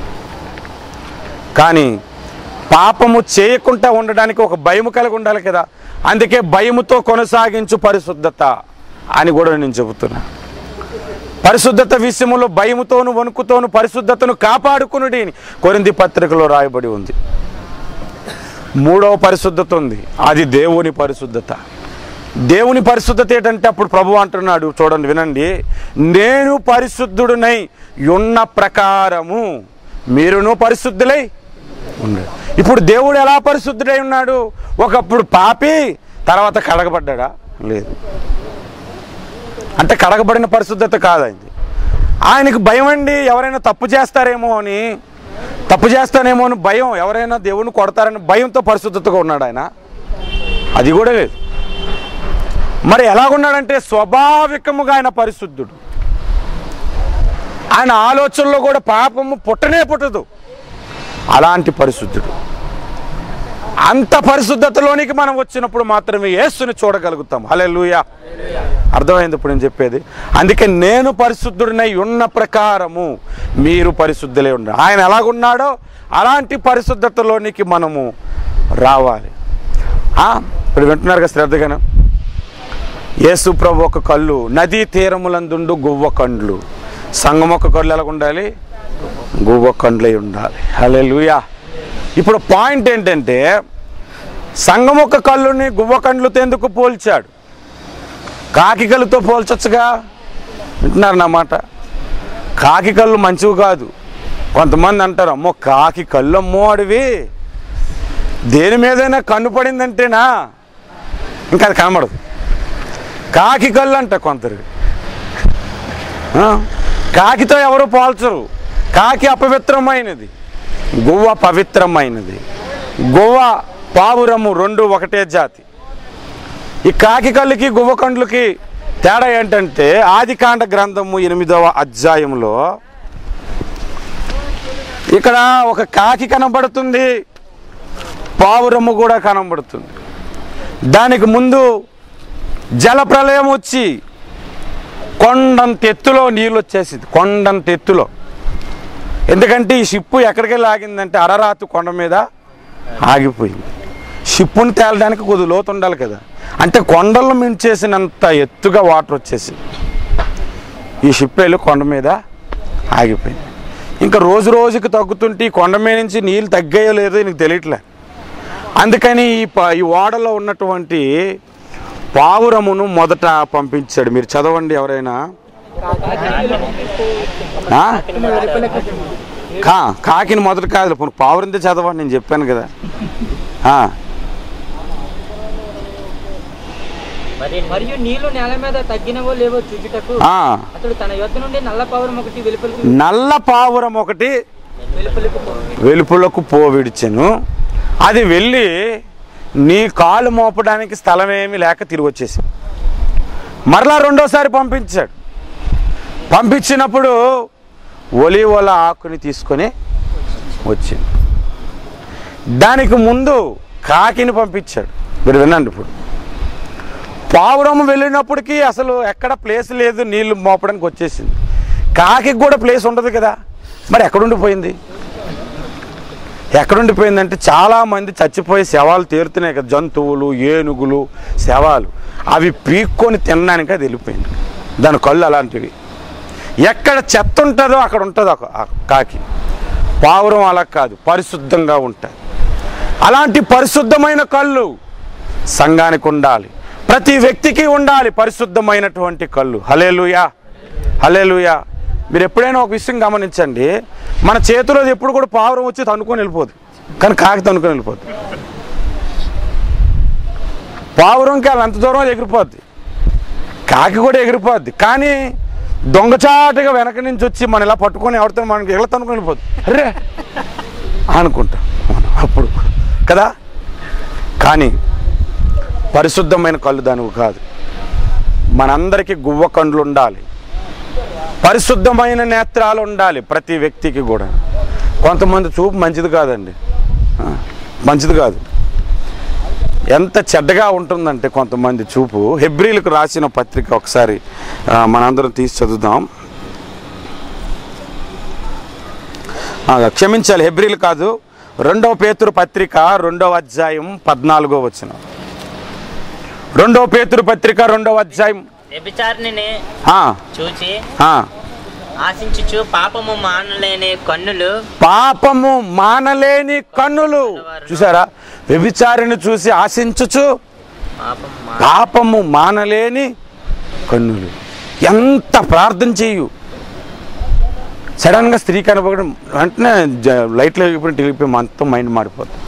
కానీ పాపము చేయకుండా ఉండడానికి ఒక భయము కలిగి ఉండాలి కదా అందుకే భయముతో కొనసాగించు పరిశుద్ధత అని కూడా నేను చెబుతున్నా పరిశుద్ధత విషయంలో భయముతోను వణుకుతోను పరిశుద్ధతను కాపాడుకునుడి అని కొరింది పత్రికలో రాయబడి ఉంది మూడవ పరిశుద్ధత ఉంది అది దేవుని పరిశుద్ధత దేవుని పరిశుద్ధత ఏంటంటే అప్పుడు ప్రభు అంటున్నాడు చూడండి వినండి నేను పరిశుద్ధుడునై ఉన్న ప్రకారము మీరును పరిశుద్ధులై ఉండండి ఇప్పుడు దేవుడు ఎలా పరిశుద్ధుడై ఉన్నాడు ఒకప్పుడు పాపి తర్వాత కడగబడ్డా లేదు అంటే కడగబడిన పరిశుద్ధత కాదండి ఆయనకు భయం అండి ఎవరైనా తప్పు చేస్తారేమో అని తప్పు చేస్తానేమో అని భయం ఎవరైనా దేవుణ్ణి కొడతారని భయంతో పరిశుద్ధతగా ఉన్నాడు ఆయన అది కూడా లేదు మరి ఎలాగున్నాడంటే స్వాభావికముగా ఆయన పరిశుద్ధుడు ఆయన ఆలోచనలో కూడా పాపము పుట్టనే పుట్టదు అలాంటి పరిశుద్ధుడు అంత పరిశుద్ధతలోనికి మనం వచ్చినప్పుడు మాత్రమే యేసుని చూడగలుగుతాం హలే అర్థమైంది ఇప్పుడు నేను చెప్పేది అందుకే నేను పరిశుద్ధుడినై ఉన్న ప్రకారము మీరు పరిశుద్ధులే ఉండాలి ఆయన ఎలాగున్నాడో అలాంటి పరిశుద్ధతలోనికి మనము రావాలి ఆ, ఇప్పుడు వింటున్నారు కదా శ్రద్ధగాను యేసు ప్రభు ఒక కళ్ళు నదీ తీరములందుండు గువ్వ కండ్లు సంగం ఒక కళ్ళు ఎలా ఉండాలి గువ్వ కండ్లై ఉండాలి హలే ఇప్పుడు పాయింట్ ఏంటంటే సంగం ఒక కళ్ళుని గువ్వ కండ్లతో ఎందుకు పోల్చాడు కాకి కళ్ళుతో పోల్చొచ్చుగా వింటున్నారు నా మాట కాకి కళ్ళు మంచివి కాదు కొంతమంది అంటారు అమ్మో కాకి కళ్ళు అమ్మో అడివి దేని మీదైనా కన్ను పడిందంటేనా ఇంకా అది కనబడదు కాకి కళ్ళు అంట కొందరు ఆ? కాకితో ఎవరు పోల్చరు కాకి అపవిత్రమైనది గువ్వ పవిత్రమైనది గువ్వ పావురము రెండు ఒకటే జాతి ఈ కాకి కళ్ళకి గువ్వ కండ్లకి తేడా ఏంటంటే ఆదికాండ గ్రంథము ఎనిమిదవ అధ్యాయంలో ఇక్కడ ఒక కాకి కనబడుతుంది పావురము కూడా కనబడుతుంది దానికి ముందు జలప్రలయం వచ్చి కొండంత ఎత్తులో నీళ్ళు వచ్చేసింది కొండంత ఎత్తులో ఎందుకంటే ఈ షిప్పు ఎక్కడికి వెళ్ళి ఆగిందంటే అరరాతు కొండ మీద ఆగిపోయింది షిప్పుని తేలడానికి కొద్ది లోతు ఉండాలి కదా అంటే కొండలను మించేసినంత ఎత్తుగా వాటర్ వచ్చేసింది ఈ షిప్ వెళ్ళి కొండ మీద ఆగిపోయింది ఇంకా రోజు రోజుకి తగ్గుతుంటే ఈ కొండ మీద నుంచి నీళ్ళు తగ్గాయో లేదో నీకు తెలియట్లే అందుకని ఈ ప- ఈ ఓడలో ఉన్నటువంటి పావురమును మొదట పంపించాడు మీరు చదవండి ఎవరైనా ఆ? కా కాకిని మొదట కాదు పోనీ పావురంతే చదవండి నేను చెప్పాను కదా ఆ, మరి మరియు నీళ్లు నేల మీద తగ్గినవో లేవో చూచుటకు ఆ. అతడు తన యొద్ద నుండి నల్ల పౌరం ఒకటి వెలుపలికి నల్ల పావురం ఒకటి వెలుపలికి పోయి వెలుపులకు పోవిడిచెను అది వెళ్ళి నీ కాలు మోపడానికి స్థలమేమి లేక తిరిగి వచ్చేసి మరలా రెండోసారి పంపించాడు పంపించినప్పుడు ఒలివల ఆకుని తీసుకొని వచ్చింది దానికి ముందు కాకిని పంపించాడు మీరు వినండి ఇప్పుడు పావురం వెళ్ళినప్పటికీ అసలు ఎక్కడ ప్లేస్ లేదు నీళ్లు మోపడానికి వచ్చేసింది కాకి కూడా ప్లేస్ ఉండదు కదా మరి ఎక్కడుండిపోయింది ఎక్కడుండిపోయిందంటే చాలామంది చచ్చిపోయి శవాలు తేరుతున్నాయి కదా జంతువులు ఏనుగులు శవాలు అవి పీక్కొని తినడానికి అది వెళ్ళిపోయింది దాని కళ్ళు అలాంటివి ఎక్కడ చెత్త ఉంటుందో అక్కడ ఉంటుంది ఒక ఆ కాకి పావురం అలా కాదు పరిశుద్ధంగా ఉంటుంది అలాంటి పరిశుద్ధమైన కళ్ళు సంఘానికి ఉండాలి ప్రతి వ్యక్తికి ఉండాలి పరిశుద్ధమైనటువంటి కళ్ళు హలేలుయా హలేలుయా మీరు ఎప్పుడైనా ఒక విషయం గమనించండి మన చేతిలో ఎప్పుడు కూడా పావురం వచ్చి తనుకొని వెళ్ళిపోదు కానీ కాకి తనుకొని వెళ్ళిపోద్ది పావురంకి అది అంత దూరం ఎగిరిపోద్ది కాకి కూడా ఎగిరిపోద్ది కానీ దొంగచాటుగా వెనక నుంచి వచ్చి మనం ఇలా పట్టుకొని ఎవరితో మనకి ఇలా తనుకొని వెళ్ళిపోద్ది అరే అనుకుంటాం మనం అప్పుడు కదా కానీ పరిశుద్ధమైన కళ్ళు దానివి కాదు మనందరికీ గువ్వ కండ్లు ఉండాలి పరిశుద్ధమైన నేత్రాలు ఉండాలి ప్రతి వ్యక్తికి కూడా కొంతమంది చూపు మంచిది కాదండి ఆ, మంచిది కాదు ఎంత చెడ్డగా ఉంటుందంటే కొంతమంది చూపు హెబ్రిలకు రాసిన పత్రిక ఒకసారి ఆ, మనందరం తీసి చదువుదాం ఆ, క్షమించాలి హెబ్రిల్ కాదు రెండవ పేతురు పత్రిక రెండవ అధ్యాయం పద్నాలుగో వచ్చిన రెండవ పేతురు పత్రిక రెండవ అధ్యాయం వ్యభిచారిని ఆ, చూచి ఆ. ఆశించుచు పాపము మానలేని కన్నులు పాపము మానలేని కన్నులు చూసారా వ్యభిచారిని చూసి ఆశించుచు పాపం మా పాపము మానలేని కన్నులు ఎంత ప్రార్థన చేయు సడన్గా స్త్రీ కనపడడం వెంటనే జ- లైట్లు వెళ్ళిపోయి టిలిపోయి మొత్తం మైండ్ మారిపోతుంది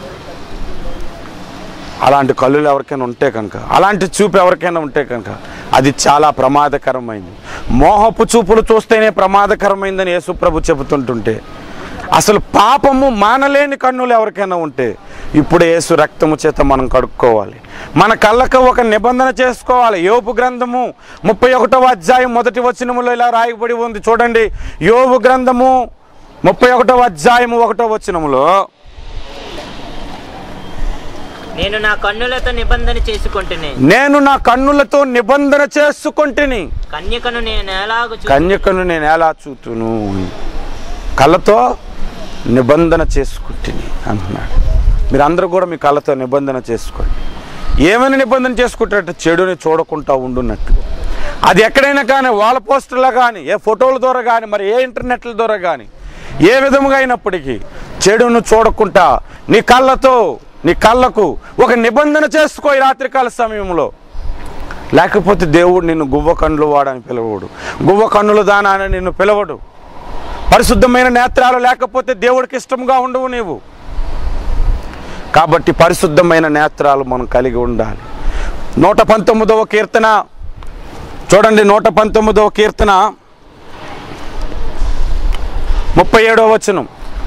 అలాంటి కళ్ళు ఎవరికైనా ఉంటే కనుక అలాంటి చూపు ఎవరికైనా ఉంటే కనుక అది చాలా ప్రమాదకరమైంది మోహపు చూపులు చూస్తేనే ప్రమాదకరమైందని యేసుప్రభు చెబుతుంటుంటే అసలు పాపము మానలేని కన్నులు ఎవరికైనా ఉంటే ఇప్పుడు యేసు రక్తము చేత మనం కడుక్కోవాలి మన కళ్ళకు ఒక నిబంధన చేసుకోవాలి యోపు గ్రంథము ముప్పై ఒకటవ అధ్యాయం మొదటి వచనములో ఇలా రాయబడి ఉంది చూడండి యోబు గ్రంథము ముప్పై ఒకటవ అధ్యాయము ఒకటో వచనములో నేను నా కన్నులతో నిబంధన చేసుకుంటుని నేను నా కన్నులతో నిబంధన చేసుకుంటుని కన్యకను నేను ఎలాగ చూ కన్యకను నేను ఎలా చూతును కళ్ళతో నిబంధన చేసుకుంటుని అంటున్నాడు మీరు అందరూ కూడా మీ కళ్ళతో నిబంధన చేసుకోండి ఏమైనా నిబంధన చేసుకుంటారంటే చెడుని చూడకుండా ఉండున్నట్లు అది ఎక్కడైనా కానీ వాళ్ళ పోస్టుల్లో కానీ ఏ ఫోటోల ద్వారా కానీ మరి ఏ ఇంటర్నెట్ల ద్వారా కానీ ఏ విధముగా అయినప్పటికీ చెడును చూడకుండా నీ కళ్ళతో నీ కళ్ళకు ఒక నిబంధన చేసుకో ఈ రాత్రికాల సమయంలో లేకపోతే దేవుడు నిన్ను గువ్వ కన్నులు వాడని పిలవడు గువ్వ కన్నులు దానా అని నిన్ను పిలవడు పరిశుద్ధమైన నేత్రాలు లేకపోతే దేవుడికి ఇష్టంగా ఉండవు నీవు కాబట్టి పరిశుద్ధమైన నేత్రాలు మనం కలిగి ఉండాలి నూట పంతొమ్మిదవ కీర్తన చూడండి నూట పంతొమ్మిదవ కీర్తన ముప్పై ఏడవ వచనం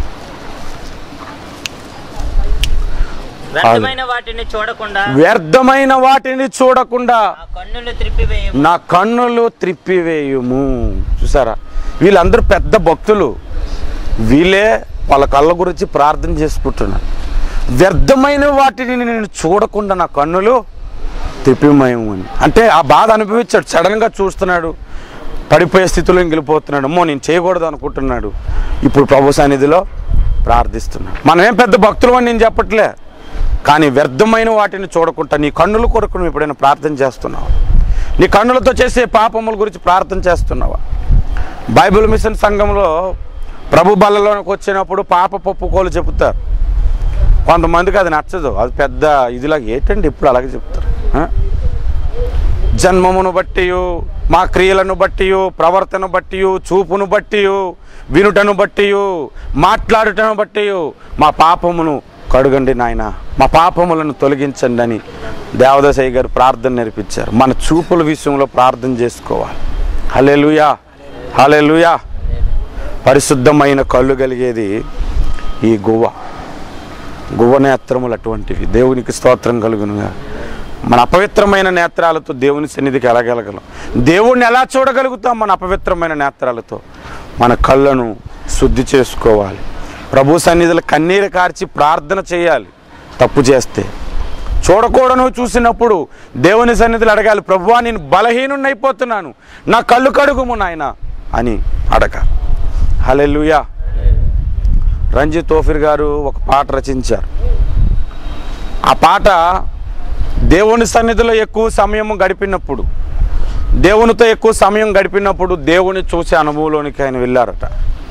వ్యర్థమైన వాటిని చూడకుండా వ్యర్థమైన వాటిని చూడకుండా ఆ కన్నులు త్రిప్పివేయ నా కన్నులు త్రిప్పివేయుము చూసారా వీళ్ళందరూ పెద్ద భక్తులు వీళ్ళే వాళ్ళ కళ్ళ గురించి ప్రార్థన చేసుకుంటున్నారు వ్యర్థమైన వాటిని నేను చూడకుండా నా కన్నులు త్రిప్పిమయము అని అంటే ఆ బాధ అనుభవించాడు సడన్గా చూస్తున్నాడు పడిపోయే స్థితిలో వెళ్ళిపోతున్నాడు అమ్మో నేను చేయకూడదు అనుకుంటున్నాడు ఇప్పుడు ప్రభు సన్నిధిలో ప్రార్థిస్తున్నాడు మనమేం పెద్ద భక్తులు అని నేను చెప్పట్లే కానీ వ్యర్థమైన వాటిని చూడకుండా నీ కన్నుల కొరకు నువ్వు ఎప్పుడైనా ప్రార్థన చేస్తున్నావు నీ కన్నులతో చేసే పాపముల గురించి ప్రార్థన చేస్తున్నావా బైబిల్ మిషన్ సంఘంలో ప్రభు బల్లలోకి వచ్చినప్పుడు పాప పప్పుకోలు చెబుతారు కొంతమందికి అది నచ్చదు అది పెద్ద ఇదిలా ఏంటండి ఇప్పుడు అలాగే చెప్తారు ఆ? జన్మమును బట్టి మా క్రియలను బట్టి ప్రవర్తన బట్టి చూపును బట్టి వినుటను బట్టి మాట్లాడుటను బట్టి మా పాపమును కడుగండి నాయన మా పాపములను తొలగించండి అని దేవదాసయ్య గారు ప్రార్థన నేర్పించారు మన చూపుల విషయంలో ప్రార్థన చేసుకోవాలి హలెలుయా హలెలుయా పరిశుద్ధమైన కళ్ళు కలిగేది ఈ గువ్వ గువ్వ నేత్రములు అటువంటివి దేవునికి స్తోత్రం కలుగునుగా మన అపవిత్రమైన నేత్రాలతో దేవుని సన్నిధికి ఎలాగెలగలం దేవుణ్ణి ఎలా చూడగలుగుతాం మన అపవిత్రమైన నేత్రాలతో మన కళ్ళను శుద్ధి చేసుకోవాలి ప్రభు సన్నిధిలో కన్నీరు కార్చి ప్రార్థన చేయాలి తప్పు చేస్తే చూడకూడను చూసినప్పుడు దేవుని సన్నిధిలో అడగాలి ప్రభువా నేను బలహీనుణ్ణి అయిపోతున్నాను నా కళ్ళు కడుగుము నాయన అని అడగాలి హలెలుయా రంజిత్ తోఫిర్ గారు ఒక పాట రచించారు ఆ పాట దేవుని సన్నిధిలో ఎక్కువ సమయం గడిపినప్పుడు దేవునితో ఎక్కువ సమయం గడిపినప్పుడు దేవుని చూసే అనుభవంలోనికి ఆయన వెళ్ళారట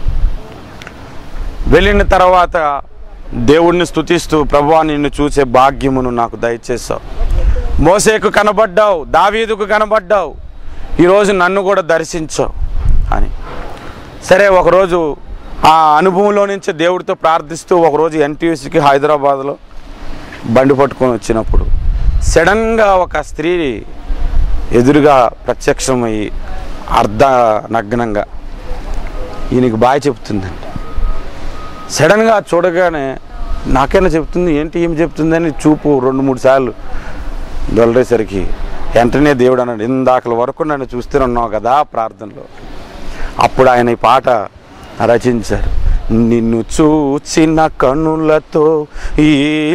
వెళ్ళిన తర్వాత దేవుణ్ణి స్తుతిస్తూ ప్రభువా నిన్ను చూసే భాగ్యమును నాకు దయచేసావు మోసేకు కనబడ్డావు దావీదుకు కనబడ్డావు ఈరోజు నన్ను కూడా దర్శించావు అని సరే ఒకరోజు ఆ అనుభవంలో నుంచి దేవుడితో ప్రార్థిస్తూ ఒకరోజు ఎన్టీయూసీకి హైదరాబాద్లో బండి పట్టుకొని వచ్చినప్పుడు సడన్గా ఒక స్త్రీ ఎదురుగా ప్రత్యక్షమయ్యి అర్ధ నగ్నంగా ఈయనకి బాయ్ చెప్తుందండి సడన్గా చూడగానే నాకైనా చెప్తుంది ఏంటి ఏం చెప్తుందని చూపు రెండు మూడు సార్లు దొలరేసరికి వెంటనే దేవుడు అన్నాడు ఇందాకల వరకు నన్ను చూస్తూనే కదా ప్రార్థనలో అప్పుడు ఆయన ఈ పాట రచించారు నిన్ను చూచిన కనులతో ఈ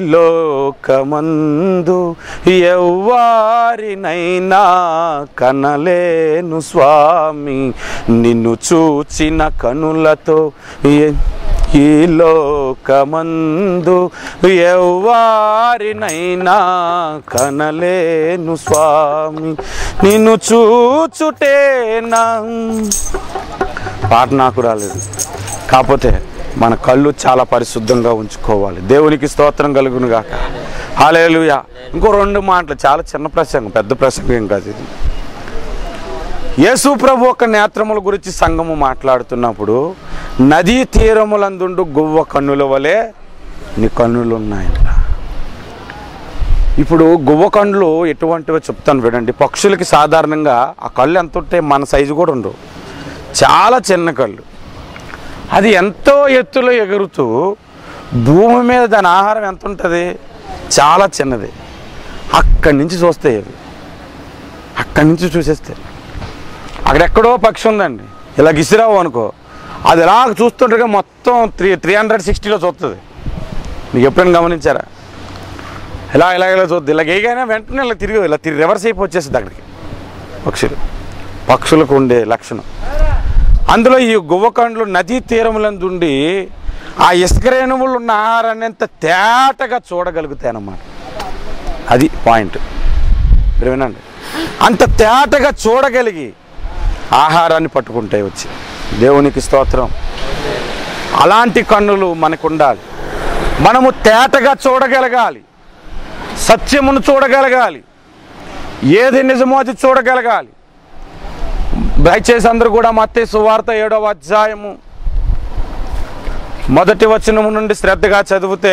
లోకమందు ఎవ్వారినైనా కనలేను స్వామి నిన్ను చూచిన కనులతో ఏ- ఈ లోకమందు ఎవ్వారినైనా కనలేను స్వామి నిన్ను చూచుటేనా పాట నాకు రాలేదు కాకపోతే మన కళ్ళు చాలా పరిశుద్ధంగా ఉంచుకోవాలి దేవునికి స్తోత్రం కలుగును గాక హాలేలుయా ఇంకో రెండు మాటలు చాలా చిన్న ప్రసంగం పెద్ద ప్రసంగం ఏం కాదు ఇది యేసు ప్రభు ఒక నేత్రముల గురించి సంఘము మాట్లాడుతున్నప్పుడు నదీ తీరములందుండు గువ్వ కన్నుల వలె నీ కన్నులు ఉన్నాయంట ఇప్పుడు గువ్వ కన్నులు ఎటువంటివో చెప్తాను వినండి పక్షులకి సాధారణంగా ఆ కళ్ళు ఎంత ఉంటే మన సైజు కూడా ఉండవు చాలా చిన్న కళ్ళు అది ఎంతో ఎత్తులో ఎగురుతూ భూమి మీద దాని ఆహారం ఎంత ఉంటుంది చాలా చిన్నది అక్కడి నుంచి చూస్తాయి అవి అక్కడి నుంచి చూసేస్తాయి అక్కడెక్కడో పక్షి ఉందండి ఇలా గిసిరావు అనుకో అది ఎలా చూస్తుండగా మొత్తం త్రీ త్రీ హండ్రెడ్ సిక్స్టీలో చూస్తుంది మీకు ఎప్పుడైనా గమనించారా ఇలా ఇలా ఇలా చూద్ది ఇలా ఏగైనా వెంటనే ఇలా తిరిగి ఇలా తిరిగి రివర్స్ అయిపోయి వచ్చేస్తుంది అక్కడికి పక్షులు పక్షులకు ఉండే లక్షణం అందులో ఈ గువ్వకండ్లు నదీ తీరములందుండి ఆ ఇసుక రేణువులు ఉన్న ఆహారాన్ని ఎంత తేటగా చూడగలుగుతాయన్నమాట అది పాయింట్ మీరు వినండి అంత తేటగా చూడగలిగి ఆహారాన్ని పట్టుకుంటాయి వచ్చి దేవునికి స్తోత్రం అలాంటి కన్నులు మనకు ఉండాలి మనము తేటగా చూడగలగాలి సత్యమును చూడగలగాలి ఏది నిజమో అది చూడగలగాలి దయచేసి అందరూ కూడా మత్తే సువార్త ఏడవ అధ్యాయము మొదటి వచనము నుండి శ్రద్ధగా చదివితే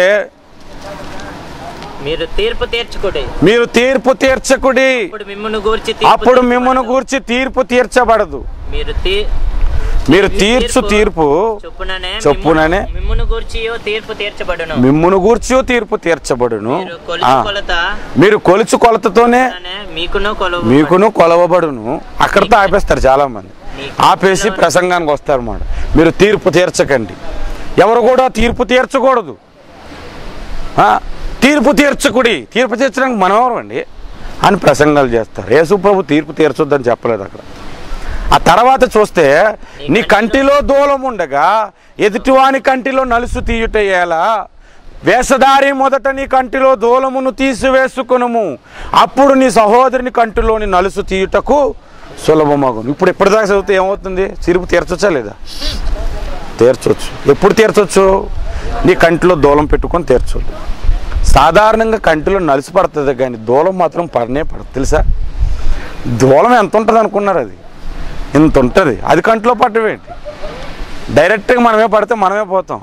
మీరు తీర్పు తీర్చుకుడి మీరు తీర్పు తీర్చకుడి అప్పుడు మిమ్మును గూర్చి తీర్పు అప్పుడు మిమ్మను తీర్చబడదు. గూర్చి తీర్పు తీర్చబడదు మీరు తీ- మీరు తీర్చు తీర్పు చొప్పుననే చొప్పుననే మిమ్మును- మిమ్మును గూర్చియో తీర్పు తీర్చబడును మిమ్మును గూర్చి తీర్పు తీర్చబడును మీరు ఆ, కొలుచు కొలత మీరు కొలుచు కొలతతోనే అనే మీకును కొలువు మీకును కొలవబడును అక్కడితో ఆపేస్తారు చాలా మంది ఆపేసి ప్రసంగానికి వస్తారు అన్నమాట మీరు తీర్పు తీర్చకండి ఎవరు కూడా తీర్పు తీర్చకూడదు ఆ, తీర్పు తీర్చకుడి తీర్పు తీర్చడానికి మనం ఎవరండి అని ప్రసంగాలు చేస్తారు యేసు ప్రభు తీర్పు తీర్చొద్దని చెప్పలేదు అక్కడ ఆ తర్వాత చూస్తే నీ కంటిలో దూలం ఉండగా ఎదుటివాని కంటిలో నలుసు తీయుటయ్యేలా వేషధారి మొదట నీ కంటిలో దూలమును తీసివేసుకునుము అప్పుడు నీ సహోదరుని కంటిలోని నలుసు తీయుటకు సులభమగును ఇప్పుడు ఎప్పటిదాకా చదివితే ఏమవుతుంది చిరుపు తీర్చొచ్చా లేదా తీర్చొచ్చు ఎప్పుడు తీర్చొచ్చు నీ కంటిలో దూలం పెట్టుకొని తీర్చొద్దు సాధారణంగా కంటిలో నలిసి పడుతుంది కానీ దూలం మాత్రం పడనే పడదు తెలుసా దూలం ఎంత ఉంటుంది అనుకున్నారు అది ఇంత ఉంటుంది అది కంటిలో పట్టవేంటి డైరెక్ట్గా మనమే పడితే మనమే పోతాం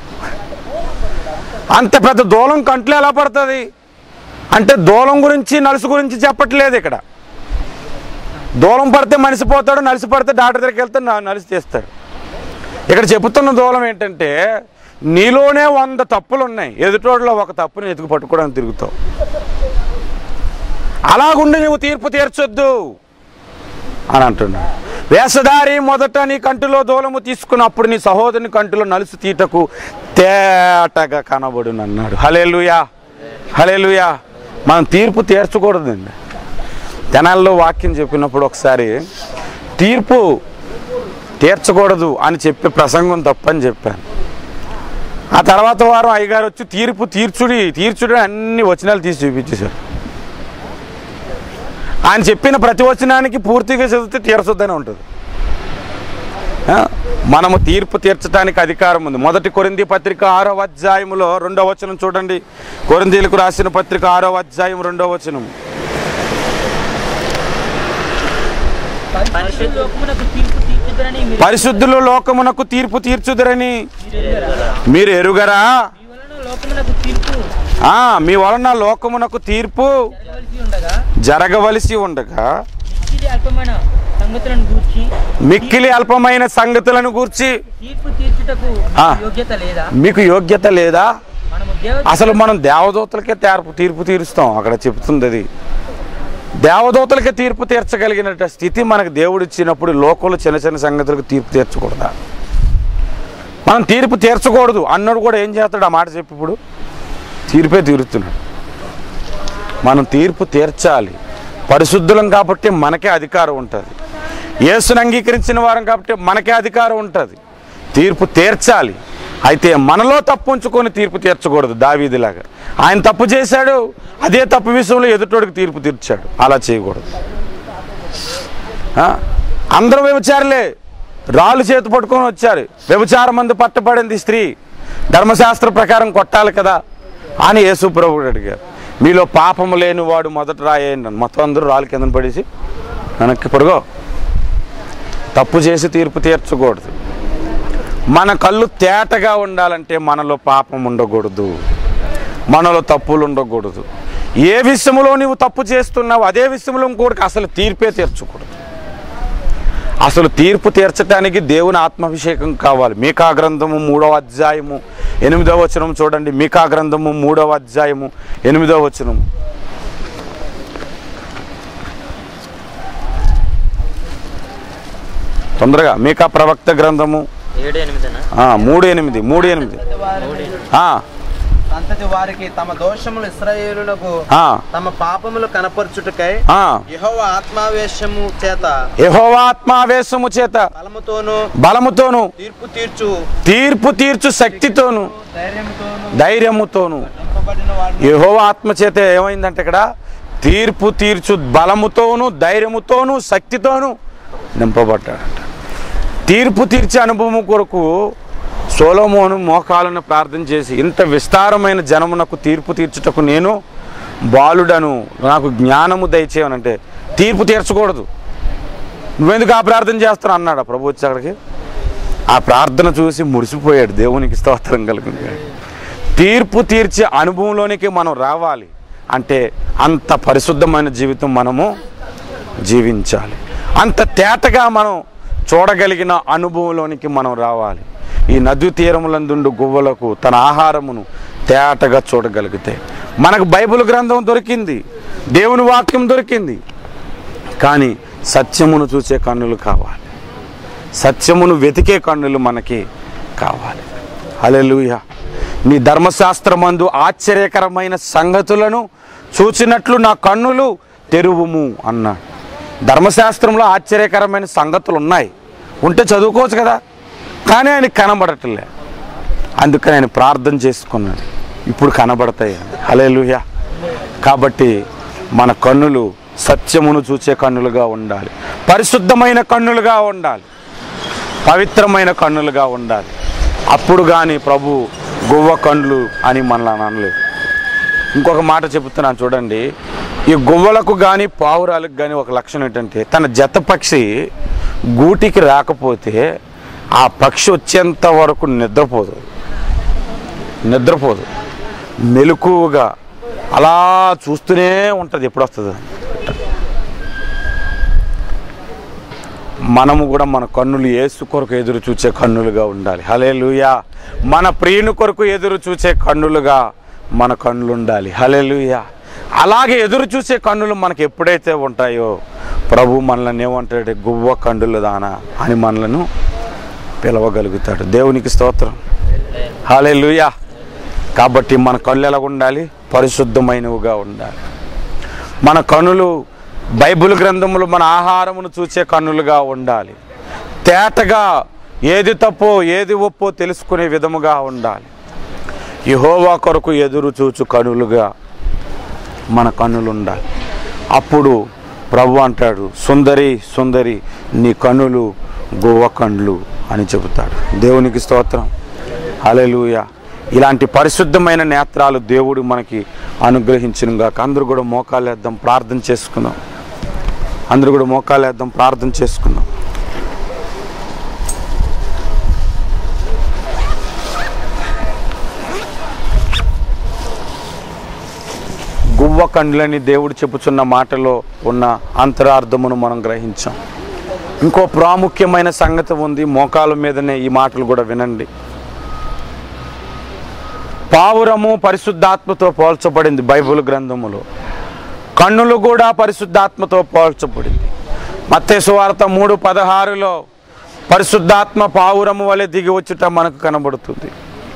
అంత పెద్ద దూలం కంట్లో ఎలా పడుతుంది అంటే దూలం గురించి నలుసు గురించి చెప్పట్లేదు ఇక్కడ దూలం పడితే మనిషి పోతాడు నలిసి పడితే డాక్టర్ దగ్గరికి వెళ్తే నా- నలిసి తీస్తాడు ఇక్కడ చెబుతున్న దూలం ఏంటంటే నీలోనే వంద తప్పులు ఉన్నాయి ఎదుటోడిలో ఒక తప్పుని ఎతుకు పట్టుకోవడానికి తిరుగుతావు అలాగుండి నువ్వు తీర్పు తీర్చొద్దు అని అంటున్నాడు వేషధారి మొదట నీ కంటిలో దూలము తీసుకున్నప్పుడు నీ సహోదరుని కంటిలో నలుసు తీటకు తేటగా కనబడును అన్నాడు హలేలుయా హలేలుయా మనం తీర్పు తీర్చకూడదండి తెనాల్లో వాక్యం చెప్పినప్పుడు ఒకసారి తీర్పు తీర్చకూడదు అని చెప్పి ప్రసంగం తప్పని చెప్పాను ఆ తర్వాత వారం అయ్యగారు వచ్చి తీర్పు తీర్చుడి తీర్చుడి అని అన్ని వచనాలు తీసి చూపించేశారు ఆయన చెప్పిన ప్రతి వచనానికి పూర్తిగా చదివితే తీర్చొద్దనే ఉంటుంది ఆ, మనము తీర్పు తీర్చడానికి అధికారం ఉంది మొదటి కొరింది పత్రిక ఆరో అధ్యాయములో రెండో వచనం చూడండి కొరిందీలకు రాసిన పత్రిక ఆరో అధ్యాయం రెండో వచనం పరిశుద్ధ లోకమునకు తీర్పు తీర్చిన తీర్చుదరని మీరు పరిశుద్ధులు లోకమునకు తీర్పు తీర్చుదరని మీరు ఎరుగరా? మీరు ఎరుగరా మీ వలన లోకమునకు తీర్పు ఆ, మీ వలన లోకమునకు తీర్పు జరగవలసి ఉండగా జరగవలసి ఉండగా ఇది అల్పమైన సంగతులను గూర్చి మిక్కిలి అల్పమైన సంగతులను గూర్చి తీర్పు తీర్చుటకు ఆ. యోగ్యత లేదా మీకు యోగ్యత లేదా మనము దేవ అసలు మనం దేవదూతలకే తీర్పు తీర్పు తీరుస్తాం అక్కడ చెప్తుంది అది దేవదూతలకే తీర్పు తీర్చగలిగిన స్థితి మనకు దేవుడు ఇచ్చినప్పుడు లోకంలో చిన్న చిన్న సంగతులకు తీర్పు తీర్చకూడదా మనం తీర్పు తీర్చకూడదు అన్నాడు కూడా ఏం చేస్తాడు ఆ మాట చెప్పి ఇప్పుడు తీర్పే తీరుతున్నాడు మనం తీర్పు తీర్చాలి పరిశుద్ధులం కాబట్టి మనకే అధికారం ఉంటుంది యేసును అంగీకరించిన వారం కాబట్టి మనకే అధికారం ఉంటుంది తీర్పు తీర్చాలి అయితే మనలో తప్పు ఉంచుకొని తీర్పు తీర్చకూడదు దావీదిలాగా ఆయన తప్పు చేశాడు అదే తప్పు విషయంలో ఎదుటోడికి తీర్పు తీర్చాడు అలా చేయకూడదు ఆ? అందరూ వ్యభిచారులే రాళ్ళు చేతి పట్టుకొని వచ్చారు వ్యభిచార మందు పట్టబడింది స్త్రీ ధర్మశాస్త్ర ప్రకారం కొట్టాలి కదా అని యేసు ప్రభుడు అడిగారు మీలో పాపము లేని వాడు మొదట రాయండి అని మొత్తం అందరూ రాళ్ళు కింద పడేసి వెనక్కి పొరుగో తప్పు చేసి తీర్పు తీర్చకూడదు మన కళ్ళు తేటగా ఉండాలంటే మనలో పాపం ఉండకూడదు మనలో తప్పులు ఉండకూడదు ఏ విషయంలో నువ్వు తప్పు చేస్తున్నావు అదే విషయంలో ఇంకోటికి అసలు తీర్పే తీర్చకూడదు అసలు తీర్పు తీర్చడానికి దేవుని ఆత్మాభిషేకం కావాలి మీకా గ్రంథము మూడవ అధ్యాయము ఎనిమిదవ వచనం చూడండి మీకా గ్రంథము మూడవ అధ్యాయము ఎనిమిదవ వచనము తొందరగా మీకా ప్రవక్త గ్రంథము ఏడు ఎనిమిదినా ఆ, మూడు ఎనిమిది మూడు ఎనిమిది ఆ, సంతతి వారికి తమ దోషములు ఇస్రాయేలునకు ఆ, తమ పాపములు కనపరచుటకై ఆ. యెహోవ ఆత్మావేశము చేత యెహోవా ఆత్మావేశము చేత బలముతోను బలముతోను తీర్పు తీర్చు తీర్పు తీర్చు శక్తితోను ధైర్యముతోను ధైర్యముతోను నింపబడిన వాడిని యెహోవా ఆత్మ చేత ఏమైందంటే ఇక్కడ తీర్పు తీర్చు బలముతోను ధైర్యముతోను శక్తితోను నింపబడ్డాడట తీర్పు తీర్చే అనుభవం కొరకు సోలోమోను మోకాలను ప్రార్థన చేసి ఇంత విస్తారమైన జనమునకు తీర్పు తీర్చుటకు నేను బాలుడను నాకు జ్ఞానము దయచేయనంటే తీర్పు తీర్చకూడదు నువ్వెందుకు ఆ ప్రార్థన చేస్తాను అన్నాడు ఆ ప్రభు వచ్చి అక్కడికి ఆ ప్రార్థన చూసి మురిసిపోయాడు దేవునికి స్తోత్రం కలిగింది తీర్పు తీర్చే అనుభవంలోనికి మనం రావాలి అంటే అంత పరిశుద్ధమైన జీవితం మనము జీవించాలి అంత తేటగా మనం చూడగలిగిన అనుభవంలోనికి మనం రావాలి ఈ నది తీరములందుండు గువ్వలకు తన ఆహారమును తేటగా చూడగలిగితే మనకు బైబిల్ గ్రంథం దొరికింది దేవుని వాక్యం దొరికింది కానీ సత్యమును చూసే కన్నులు కావాలి సత్యమును వెతికే కన్నులు మనకి కావాలి హల్లెలూయా నీ ధర్మశాస్త్రమందు ఆశ్చర్యకరమైన సంగతులను చూచినట్లు నా కన్నులు తెరువుము అన్నాడు ధర్మశాస్త్రంలో ఆశ్చర్యకరమైన సంగతులు ఉన్నాయి ఉంటే చదువుకోవచ్చు కదా కానీ ఆయన కనబడటలే అందుకని ఆయన ప్రార్థన చేసుకున్నాడు ఇప్పుడు కనబడతాయి హల్లెలూయా కాబట్టి మన కన్నులు సత్యమును చూచే కన్నులుగా ఉండాలి పరిశుద్ధమైన కన్నులుగా ఉండాలి పవిత్రమైన కన్నులుగా ఉండాలి అప్పుడు కానీ ప్రభు గువ్వ కండ్లు అని మనల్ని అనలేదు ఇంకొక మాట చెబుతున్నాను చూడండి ఈ గువ్వలకు కానీ పావురాలకు కానీ ఒక లక్షణం ఏంటంటే తన జత పక్షి గూటికి రాకపోతే ఆ పక్షి వచ్చేంత వరకు నిద్రపోదు నిద్రపోదు మెలకువగా అలా చూస్తూనే ఉంటుంది ఎప్పుడు వస్తుంది మనము కూడా మన కన్నులు ఏసు కొరకు ఎదురు చూచే కన్నులుగా ఉండాలి హలేలుయా మన ప్రియుని కొరకు ఎదురు చూచే కన్నులుగా మన కన్నులు ఉండాలి హలేలుయా అలాగే ఎదురు చూసే కన్నులు మనకి ఎప్పుడైతే ఉంటాయో ప్రభు మనల్ని ఏమంటాడు గువ్వ కండులు దానా అని మనలను పిలవగలుగుతాడు దేవునికి స్తోత్రం హలేలుయా కాబట్టి మన కళ్ళు ఎలా ఉండాలి పరిశుద్ధమైనవిగా ఉండాలి మన కనులు బైబిల్ గ్రంథములు మన ఆహారమును చూసే కన్నులుగా ఉండాలి తేటగా ఏది తప్పో ఏది ఒప్పో తెలుసుకునే విధముగా ఉండాలి యహోవా కొరకు ఎదురు చూచు కనులుగా మన కన్నులు ఉండాలి అప్పుడు ప్రభు అంటాడు సుందరి సుందరి నీ కన్నులు గోవ కండ్లు అని చెబుతాడు దేవునికి స్తోత్రం హల్లెలూయా ఇలాంటి పరిశుద్ధమైన నేత్రాలు దేవుడు మనకి అనుగ్రహించును గాక అందరూ కూడా మోకాలు వేద్దాం ప్రార్థన చేసుకుందాం అందరూ కూడా మోకాలు వేద్దాం ప్రార్థన చేసుకుందాం కండ్లని దేవుడు చెప్పుచున్న మాటలో ఉన్న అంతరార్థమును మనం గ్రహించాం ఇంకో ప్రాముఖ్యమైన సంగతి ఉంది మోకాల మీదనే ఈ మాటలు కూడా వినండి పావురము పరిశుద్ధాత్మతో పోల్చబడింది బైబిల్ గ్రంథములో కన్నులు కూడా పరిశుద్ధాత్మతో పోల్చబడింది మత్తేసు వార్త మూడు పదహారులో పరిశుద్ధాత్మ పావురము వలె దిగి వచ్చుట మనకు కనబడుతుంది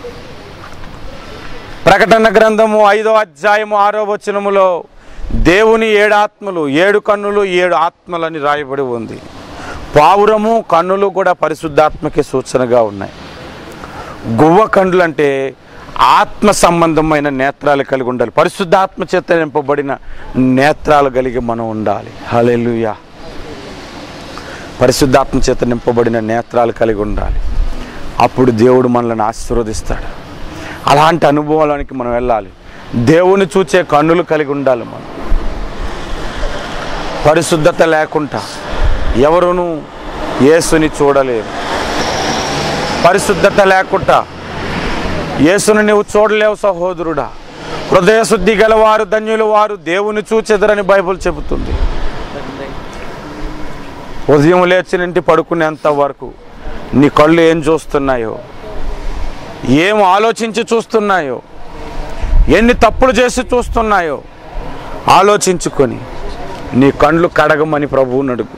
ప్రకటన గ్రంథము ఐదో అధ్యాయము ఆరో వచనములో దేవుని ఏడు ఆత్మలు ఏడు కన్నులు ఏడు ఆత్మలని రాయబడి ఉంది పావురము కన్నులు కూడా పరిశుద్ధాత్మకి సూచనగా ఉన్నాయి గువ్వ కండ్లు అంటే ఆత్మ సంబంధమైన నేత్రాలు కలిగి ఉండాలి పరిశుద్ధాత్మ చేత నింపబడిన నేత్రాలు కలిగి మనం ఉండాలి హల్లెలూయా పరిశుద్ధాత్మ చేత నింపబడిన నేత్రాలు కలిగి ఉండాలి అప్పుడు దేవుడు మనల్ని ఆశీర్వదిస్తాడు అలాంటి అనుభవానికి మనం వెళ్ళాలి దేవుని చూచే కన్నులు కలిగి ఉండాలి మనం పరిశుద్ధత లేకుండా ఎవరును యేసుని చూడలేరు పరిశుద్ధత లేకుండా యేసును నీవు చూడలేవు సహోదరుడా హృదయశుద్ధి గలవారు ధన్యులు వారు దేవుని చూచెదరని బైబుల్ చెబుతుంది ఉదయం లేచినింటి పడుకునేంత వరకు నీ కళ్ళు ఏం చూస్తున్నాయో ఏం ఆలోచించి చూస్తున్నాయో ఎన్ని తప్పులు చేసి చూస్తున్నాయో ఆలోచించుకొని నీ కండ్లు కడగమని ప్రభువుని అడుగు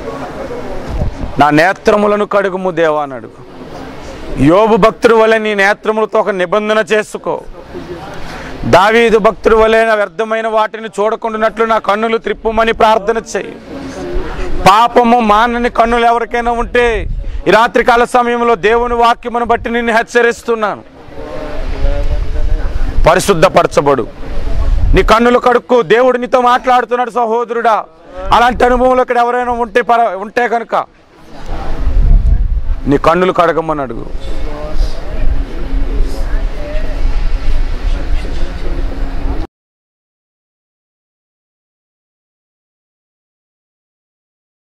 నా నేత్రములను కడుగుము దేవా అని అడుగు యోబు భక్తుడు వలె నీ నేత్రములతో ఒక నిబంధన చేసుకో దావీదు భక్తుడు వలె నా వ్యర్థమైన వాటిని చూడకుండానట్లు నా కన్నులు త్రిప్పుమని ప్రార్థన చెయ్యి పాపము మానని కన్నులు ఎవరికైనా ఉంటే ఈ రాత్రికాల సమయంలో దేవుని వాక్యమును బట్టి నిన్ను హెచ్చరిస్తున్నాను పరిశుద్ధపరచబడు నీ కన్నులు కడుక్కు దేవుడు నీతో మాట్లాడుతున్నాడు సహోదరుడా అలాంటి అనుభవంలో ఇక్కడ ఎవరైనా ఉంటే పర ఉంటే కనుక నీ కన్నులు కడగమని అడుగు